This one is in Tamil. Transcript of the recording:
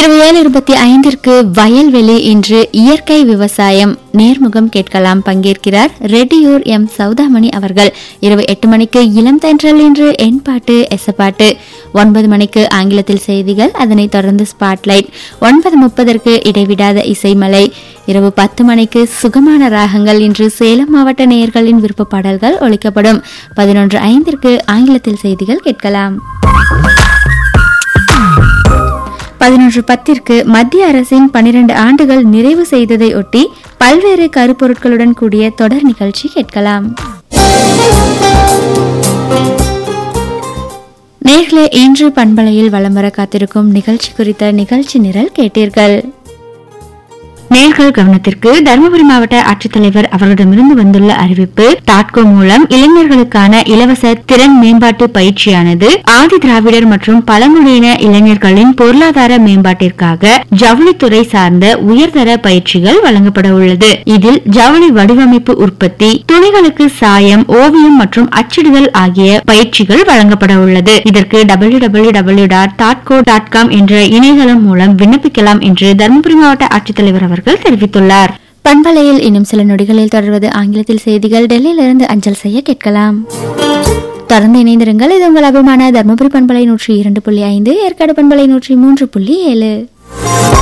இருபது ஏழு இருபத்தி ஐந்திற்கு வயல்வெளி இன்று இயற்கை விவசாயம் நேர்முகம் கேட்கலாம் பங்கேற்கிறார் ரெட்டியூர் எம் சௌதாமணி அவர்கள் இரவு எட்டு மணிக்கு இளம் தென்றல் இன்று என் பாட்டு எசப்பாட்டு ஒன்பது மணிக்கு ஆங்கிலத்தில் செய்திகள் அதனைத் தொடர்ந்து ஸ்பாட்லைட் ஒன்பது முப்பதற்கு இடைவிடாத இசைமலை இரவு பத்து மணிக்கு சுகமான ராகங்கள் இன்று சேலம் மாவட்ட நேயர்களின் விருப்ப பாடல்கள் ஒழிக்கப்படும் பதினொன்று ஐந்திற்கு ஆங்கிலத்தில் செய்திகள் கேட்கலாம் பதினொன்று பத்திற்கு மத்திய அரசின் பனிரெண்டு ஆண்டுகள் நிறைவு செய்ததை ஒட்டி பல்வேறு கருப்பொருட்களுடன் கூடிய தொடர் நிகழ்ச்சி கேட்கலாம் நேர்களே இன்று பண்பலையில் வலம் வர காத்திருக்கும் நிகழ்ச்சி குறித்த நிகழ்ச்சி நிரல் கேட்டீர்கள் நேர்கள் கவனத்திற்கு தருமபுரி மாவட்ட ஆட்சித்தலைவர் அவர்களிடமிருந்து வந்துள்ள அறிவிப்பு டாட்கோ மூலம் இளைஞர்களுக்கான இலவச திறன் மேம்பாட்டு பயிற்சியானது ஆதி திராவிடர் மற்றும் பழங்குடியின இளைஞர்களின் பொருளாதார மேம்பாட்டிற்காக ஜவுளித்துறை சார்ந்த உயர்தர பயிற்சிகள் வழங்கப்பட உள்ளது இதில் ஜவுளி வடிவமைப்பு உற்பத்தி துணிகளுக்கு சாயம் ஓவியம் மற்றும் அச்சிடுதல் ஆகிய பயிற்சிகள் வழங்கப்பட உள்ளது இதற்கு டபிள்யூ டபிள்யூ டபிள்யூ டாட் டாட்கோ டாட் காம் என்ற இணையதளம் மூலம் விண்ணப்பிக்கலாம் என்று தருமபுரி மாவட்ட ஆட்சித்தலைவர் அவர்கள் தெரிவித்துள்ளார் பண்பலையில் இன்னும் சில நொடிகளில் தொடர்வது ஆங்கிலத்தில் செய்திகள் டெல்லியிலிருந்து அஞ்சல் செய்ய கேட்கலாம் தொடர்ந்து இணைந்திருங்கள் இது உங்கள் அபிமான தர்மபுரி பண்பலை நூற்றி இரண்டு புள்ளி ஐந்து ஏற்காடு பண்பலை நூற்றி மூன்று புள்ளி ஏழு